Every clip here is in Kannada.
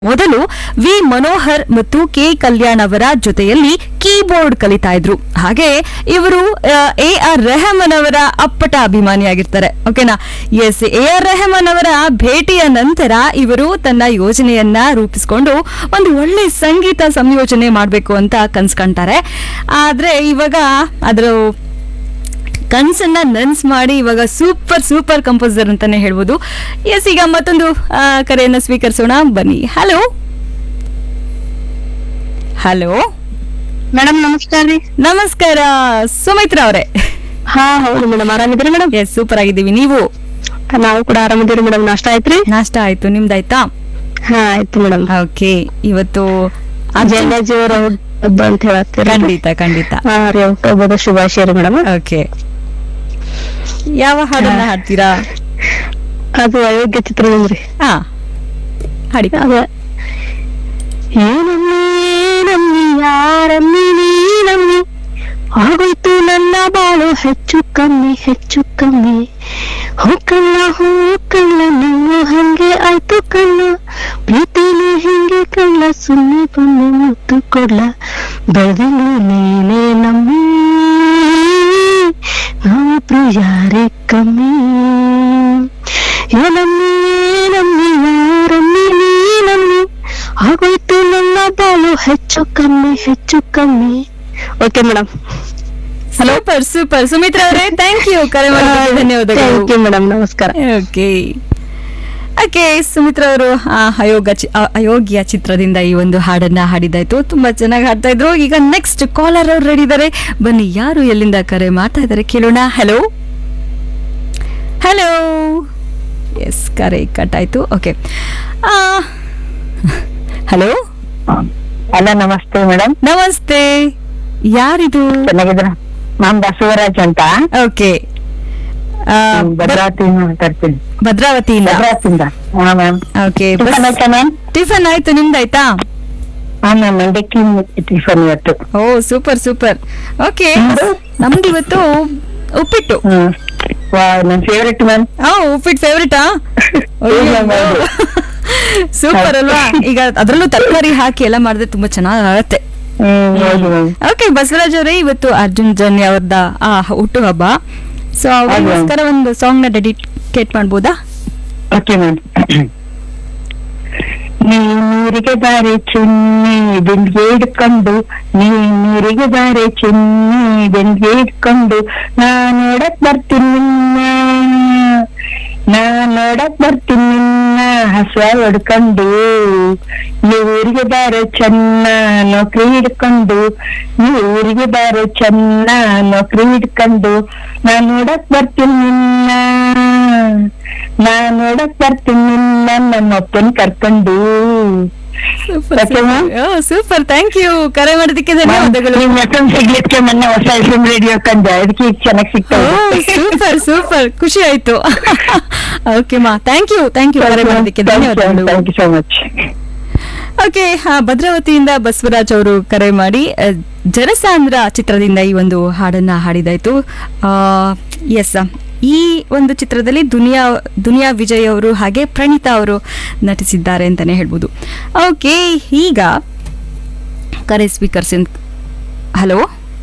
ಮೊದಲು ವಿ ಮನೋಹರ್ ಮತ್ತು ಕೆ ಕಲ್ಯಾಣ್ ಅವರ ಜೊತೆಯಲ್ಲಿ ಕೀಬೋರ್ಡ್ ಕಲಿತಾ ಇದ್ರು ಹಾಗೆ ಇವರು ಎ ಆರ್ ರೆಹಮಾನ್ ಅವರ ಅಪ್ಪಟ ಅಭಿಮಾನಿಯಾಗಿರ್ತಾರೆ ಓಕೆನಾ ಎಸ್ ಎ ಆರ್ ರೆಹಮಾನ್ ಅವರ ಭೇಟಿಯ ನಂತರ ಇವರು ತನ್ನ ಯೋಜನೆಯನ್ನ ರೂಪಿಸಿಕೊಂಡು ಒಂದು ಒಳ್ಳೆ ಸಂಗೀತ ಸಂಯೋಜನೆ ಮಾಡಬೇಕು ಅಂತ ಕನ್ಸ್ಕೊಂತಾರೆ ಆದ್ರೆ ಇವಾಗ ಅದರ ಕನ್ಸನ್ನ ನನ್ಸ್ ಮಾಡಿ ಇವಾಗ ಸೂಪರ್ ಸೂಪರ್ ಕಂಪೋಸರ್ ಅಂತಾನೆ ಹೇಳ್ಬೋದು ಎಸ್ ಈಗ ಮತ್ತೊಂದು ಆ, ಕರೆಯನ್ನ ಸ್ವೀಕರಿಸೋಣ ಬನ್ನಿ ಹಲೋ ಹಲೋ ಮೇಡಮ್ ನಮಸ್ಕಾರ ರೀ ನಮಸ್ಕಾರ ಸುಮಿತ್ರ ಅವರೇ ಹಾ ಹೌದು ಮೇಡಮ್ ಆರಾಮಿದ್ರಿ ಮೇಡಮ್ ಎಸ್ ಸೂಪರ್ ಆಗಿದ್ದೀವಿ ನೀವು ನಾವು ಕೂಡ ಆರಾಮಿದ್ದೀರಿ ಮೇಡಮ್ ನಾಷ್ಟ ಆಯ್ತ್ರಿ ನಾಷ್ಟ ಆಯ್ತು ನಿಮ್ದಾಯ್ತಾ ಹಾ ಆಯ್ತು ಮೇಡಮ್ ಓಕೆ ಇವತ್ತು ಜಯರಾಜ್ ಅವರ ಹಬ್ಬ ಅಂತ ಹೇಳತ್ತೀರಿ ಖಂಡಿತ ಖಂಡಿತ ಹಾ ರೀ ಹಬ್ಬದ ಶುಭಾಶಯ ರೀ ಮೇಡಮ್ ಓಕೆ ಯಾವ ಹಾಡನ್ನ ಹಾಡ್ತೀರಾ ಅದು ಅಯೋಗ್ಯ ಚಿತ್ರದಂದ್ರಿ ಹಾ ಹಾಡಿ ಅದ ಏನಮ್ಮಿ ಏನಮ್ಮಿ ಯಾರಮ್ಮಿ ನೀನಮ್ಮಿ ಆಗೋಯ್ತು ನನ್ನ ಬಾಳು ಹೆಚ್ಚು ಕಮ್ಮಿ ಹೆಚ್ಚು ಕಮ್ಮಿ ಹೂ ಕಣ್ಣ ಹೂ ಕಣ್ಣ ನೀವು ಹಂಗೆ ಆಯ್ತು ಕಣ್ಣ ಪ್ರೀತಿನೂ ಹಿಂಗೆ ಕಣ್ಣ ಸುಮ್ಮನೆ ಬಂದು ಮುತ್ತು ಕೊಡ್ಲ ಬೆಳೆದಂಗ್ಳು ನೀನೇ ನಮ್ಮಿ ನಾವಿಬ್ರು ಯಾರೇ ಕಮ್ಮಿ ಏನಮ್ಮಿ ಏನಮ್ಮಿ ಯಾರಮ್ಮಿ ನೀನಮ್ಮಿ ಆಗೋಯ್ತು ನನ್ನ ಬಾಳು ಹೆಚ್ಚು ಕಮ್ಮಿ ಹೆಚ್ಚು ಕಮ್ಮಿ okay madam super super Sumitra ಅವರೇ ಥ್ಯಾಂಕ್ ಯು ಕರೆ ಮಾಡಿದ್ದಕ್ಕೆ ಧನ್ಯವಾದಗಳು ಥ್ಯಾಂಕ್ ಯು ಮೇಡಮ್ ನಮಸ್ಕಾರ ಓಕೆ ಓಕೆ ಸುಮಿತ್ರ ಅವರು ಆ, ಅಯೋಗ ಚಿ- ಆ, ಅಯೋಗ್ಯ ಚಿತ್ರದಿಂದ ಈ ಒಂದು ಹಾಡನ್ನ ಹಾಡಿದಾಯ್ತು ತುಂಬಾ ಚೆನ್ನಾಗಿ ಹಾಡ್ತಾ ಇದ್ರು ಈಗ ನೆಕ್ಸ್ಟ್ ಕಾಲರ್ ಅವ್ರು ರೆಡಿ ಇದ್ದಾರೆ ಬನ್ನಿ ಯಾರು ಎಲ್ಲಿಂದ ಕರೆ ಮಾಡ್ತಾ ಇದ್ದಾರೆ ಕೇಳೋಣ ಹಲೋ ಹಲೋ ಎಸ್ ಕರೆ ಕಟ್ ಆಯ್ತು ಓಕೆ ಹಲೋ ಅಲ್ಲ ನಮಸ್ತೆ ಮೇಡಮ್ ನಮಸ್ತೆ ಯಾರಿದು ಚೆನ್ನಾಗಿದ್ರ ನಾನ್ ಬಸವರಾಜ್ ಅಂತ ಓಕೆ ಭದ್ರಾವತಿ ಮಾತಾಡ್ತೀನಿ ಭದ್ರಾವತಿಯಿಂದ ಭದ್ರಾವತಿಯಿಂದ ಹಾ ಮ್ಯಾಮ್ ಓಕೆ ಟಿಫನ್ ಆಯ್ತಾ ಮ್ಯಾಮ್ ಟಿಫನ್ ಆಯ್ತು ನಿಮ್ದಾಯ್ತಾ ಹಾ ಮ್ಯಾಮ್ ಮಂಡಕ್ಕಿ ಟಿಫನ್ ಇವತ್ತು ಓ ಸೂಪರ್ ಸೂಪರ್ ಓಕೆ ನಿಮ್ದು? ನಮ್ದು ಇವತ್ತು ಉಪ್ಪಿಟ್ಟು ಹ್ಮ್ ವಾ ನನ್ ಫೇವ್ರೆಟ್ ಮ್ಯಾಮ್ ಆ ಉಪ್ಪಿಟ್ಟು ಫೇವ್ರೇಟಾ ಸೂಪರ್ ಅಲ್ವಾ ಈಗ ಅದ್ರಲ್ಲೂ ತರಕಾರಿ ಹಾಕಿ ಎಲ್ಲ ಮಾಡಿದ್ರೆ ತುಂಬಾ ಚೆನ್ನಾಗಿ ಆಗುತ್ತೆ ಹ್ಮ್ ಹೌದು ಮ್ಯಾಮ್ ಓಕೆ ಬಸವರಾಜ್ ಅವರೇ ಇವತ್ತು ಅರ್ಜುನ್ ಜನ್ಯ ಅವ್ರದ ಆ ಹುಟ್ಟು ಹಬ್ಬ ಸೊ ಅವ್ರಿಗೋಸ್ಕರ ಒಂದು ಸಾಂಗ್ ನ ಡೆಡಿಕೇಟ್ ಮಾಡ್ಬೋದಾ ಓಕೆ ಮ್ಯಾಮ್ ನೀರಿಗೆ ಬಾರೆ ಚಿನ್ನಿ ಬೆಂಡಿಗೆ ಹಿಡ್ಕೊಂಡು ನೀರಿಗೆ ಬಾರೆ ಚಿನ್ನಿ ಬೆಂಡಿಗೆ ಹಿಡ್ಕೊಂಡು ನಾ ನೋಡಕ್ ಬರ್ತೀನಿ ನಿನ್ನ ನಾ ನೋಡಕ್ ಬರ್ತೀನಿ ನಿನ್ನ ಹಸ ಹೊಡ್ಕೊಂಡು ನೀವು ಊರಿಗೆ ಬಾರೆ ಚೆನ್ನ ನೌಕರಿ ಹಿಡ್ಕೊಂಡು ನೀವು ಊರಿಗೆ ಬಾರೆ ಚೆನ್ನ ನೌಕರಿ ಹಿಡ್ಕೊಂಡು ನಾ ನೋಡಕ್ ಬರ್ತೀನಿ ನಿನ್ನ ನಾ ನೋಡಕ್ ಬರ್ತೀನಿ ನಿನ್ನ ನಮ್ಮ ಅಪ್ಪನ್ ಕರ್ಕೊಂಡು Okay, ma'am. Super thank you ಕರೆ ಮಾಡೋದಕ್ಕೆ ಧನ್ಯವಾದಗಳು ನಿಮ್ ಎಫ್ ಎಂ ಸಿಗ್ಲಿಕ್ಕೆ ಮೊನ್ನೆ ಹೊಸ ಎಫ್ ಎಂ ರೇಡಿಯೋ ಕಂಡೆ ಅದಕ್ಕೆ ಈಗ ಚೆನ್ನಾಗಿ ಸಿಗ್ತಾ ಸೂಪರ್ ಸೂಪರ್ ಖುಷಿ ಆಯ್ತು ಓಕೆ ಮಾ ಥ್ಯಾಂಕ್ ಯು ಥ್ಯಾಂಕ್ ಯು ಕರೆ ಮಾಡೋದಕ್ಕೆ ಧನ್ಯವಾದಗಳು thank you so much okay ಭದ್ರಾವತಿಯಿಂದ ಬಸವರಾಜ್ ಅವರು ಕರೆ ಮಾಡಿ ಆ, ಜನಸಾಂದ್ರ ಚಿತ್ರದಿಂದ ಈ ಒಂದು ಹಾಡನ್ನ ಹಾಡಿದಾಯ್ತು ಎಸ್ ಈ ಒಂದು ಚಿತ್ರದಲ್ಲಿ ದುನಿಯಾ ದುನಿಯಾ ವಿಜಯ್ ಅವರು ಹಾಗೆ ಪ್ರಣೀತಾ ಅವರು ನಟಿಸಿದ್ದಾರೆ ಅಂತಾನೆ ಹೇಳ್ಬೋದು ಓಕೆ ಈಗ ಕರೆ ಸ್ವೀಕರಿಸಿ ಹಲೋ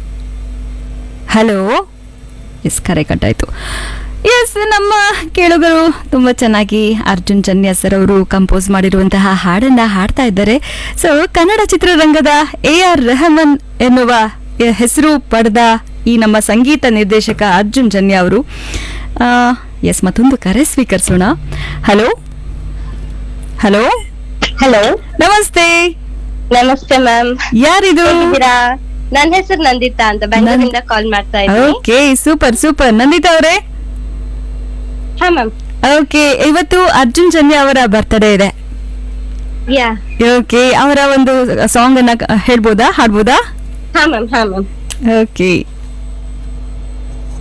ಹಲೋ ಎಸ್ ಕರೆ ಕಟ್ಟಾಯ್ತು ಎಸ್ ನಮ್ಮ ಕೇಳುಗರು ತುಂಬ ಚೆನ್ನಾಗಿ ಅರ್ಜುನ್ ಚನ್ಯ ಸರ್ ಅವರು ಕಂಪೋಸ್ ಮಾಡಿರುವಂತಹ ಹಾಡನ್ನ ಹಾಡ್ತಾ ಇದ್ದಾರೆ ಸೊ ಕನ್ನಡ ಚಿತ್ರರಂಗದ ಎ ಆರ್ ರೆಹಮಾನ್ ಎನ್ನುವ ಎ- ಹೆಸರು ಪಡೆದ ಈ ನಮ್ಮ ಸಂಗೀತ ನಿರ್ದೇಶಕ ಅರ್ಜುನ್ ಜನ್ಯ ಅವರು ಎಸ್ ಮತ್ತೊಂದು ಕರೆ ಸ್ವೀಕರಿಸೋಣ ಹಲೋ ಹಲೋ ಹಲೋ ನಮಸ್ತೆ ನಮಸ್ತೆ ಮ್ಯಾಮ್ ಯಾರಿದು ಹೇಗಿದ್ದೀರಾ ನನ್ನ ಹೆಸರು ನಂದಿತಾ ಅಂತ ಬೆಂಗಳೂರಿಂದ ಕಾಲ್ ಮಾಡ್ತಾ ಇದ್ದೀನಿ ಓಕೆ ಸೂಪರ್ ಸೂಪರ್ ನಂದಿತಾ ಅವರೇ ಹಾ ಮ್ಯಾಮ್ ಓಕೆ ಇವತ್ತು ಅರ್ಜುನ್ ಜನ್ಯ ಅವರ ಬರ್ತ್ಡೇ ಇದೆ ಯಾ ಓಕೆ ಅವರ ಒಂದು ಸಾಂಗ್ ಅನ್ನ ಕ- ಹೇಳ್ಬೋದಾ ಹಾಡ್ಬೋದಾ ಹಾ ಮ್ಯಾಮ್ ಹಾ ಮ್ಯಾಮ್ ಓಕೆ